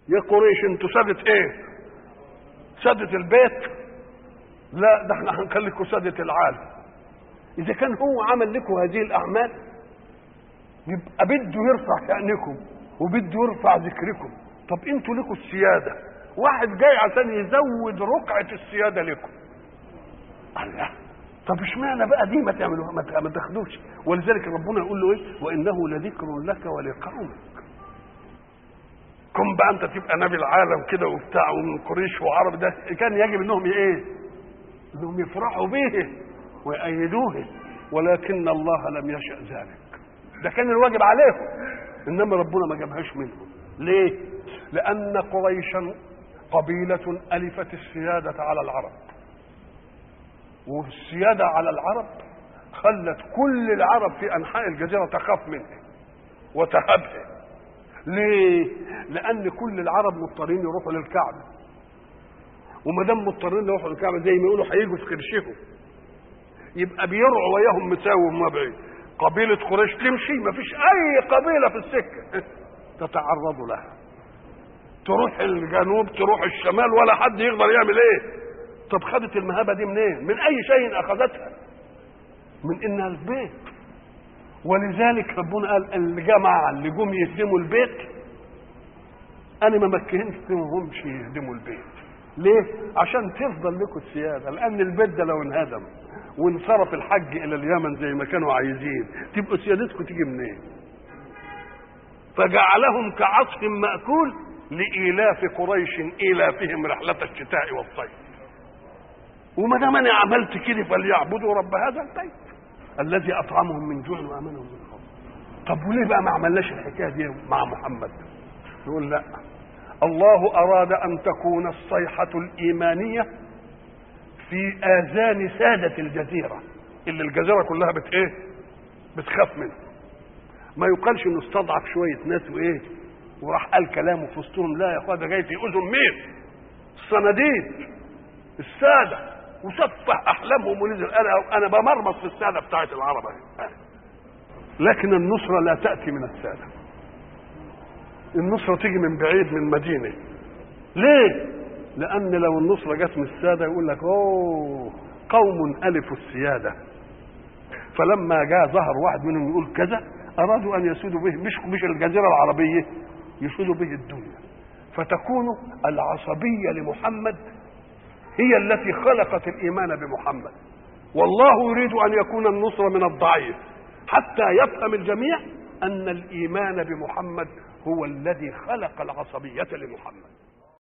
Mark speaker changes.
Speaker 1: يا قريش انتوا سادة ايه سادة البيت لا ده احنا هنخليكم سادة العالم اذا كان هو عمل لكم هذه الاعمال يبقى بده يرفع شأنكم وبده يرفع ذكركم طب انتوا لكم السيادة واحد جاي عشان يزود رقعة السيادة لكم الله طب اشمعنى بقى دي ما تعملوها ما ما تاخدوش ولذلك ربنا يقول له ايه وانه لذكر لك ولقومك كن بقى انت تبقى نبي العالم كده وبتاع ومن قريش وعرب ده كان يجب انهم ايه انهم يفرحوا به ويأيدوه ولكن الله لم يشأ ذلك ده كان الواجب عليهم انما ربنا ما جابهاش منهم ليه لان قريشا قبيله الفت السياده على العرب والسياده على العرب خلت كل العرب في انحاء الجزيره تخاف منه وتهبه ليه لان كل العرب مضطرين يروحوا للكعبه وما دام مضطرين يروحوا للكعبه زي ما يقولوا هيجوا في كرشهم يبقى بيرعوا وياهم مساوي وما بعيد قبيلة قريش تمشي ما فيش أي قبيلة في السكة تتعرض لها تروح الجنوب تروح الشمال ولا حد يقدر يعمل ايه طب خدت المهابة دي منين إيه؟ من أي شيء أخذتها من إنها البيت ولذلك ربنا قال الجماعة اللي جم يهدموا البيت أنا ما مكنتهمش يهدموا البيت ليه؟ عشان تفضل لكم السيادة لأن البيت ده لو انهدم وانصرف الحج الى اليمن زي ما كانوا عايزين تبقوا سيادتكم تيجي منين فجعلهم كعصف ماكول لايلاف قريش ايلافهم رحله الشتاء والصيف وما دام انا عملت كده فليعبدوا رب هذا البيت الذي اطعمهم من جوع وامنهم من خوف طب وليه بقى ما عملناش الحكايه دي مع محمد يقول لا الله اراد ان تكون الصيحه الايمانيه في اذان ساده الجزيره اللي الجزيره كلها بت ايه بتخاف منه ما يقالش انه استضعف شويه ناس وايه وراح قال كلامه في وسطهم لا يا اخويا ده جاي في اذن مين الصناديد الساده وسفه احلامهم ونزل انا انا بمرمط في الساده بتاعت العرب اهي لكن النصره لا تاتي من الساده النصره تيجي من بعيد من مدينه ليه لان لو النصره جت من الساده يقول لك اوه قوم الفوا السياده فلما جاء ظهر واحد منهم يقول كذا ارادوا ان يسودوا به مش مش الجزيره العربيه يسودوا به الدنيا فتكون العصبيه لمحمد هي التي خلقت الايمان بمحمد والله يريد ان يكون النصر من الضعيف حتى يفهم الجميع ان الايمان بمحمد هو الذي خلق العصبيه لمحمد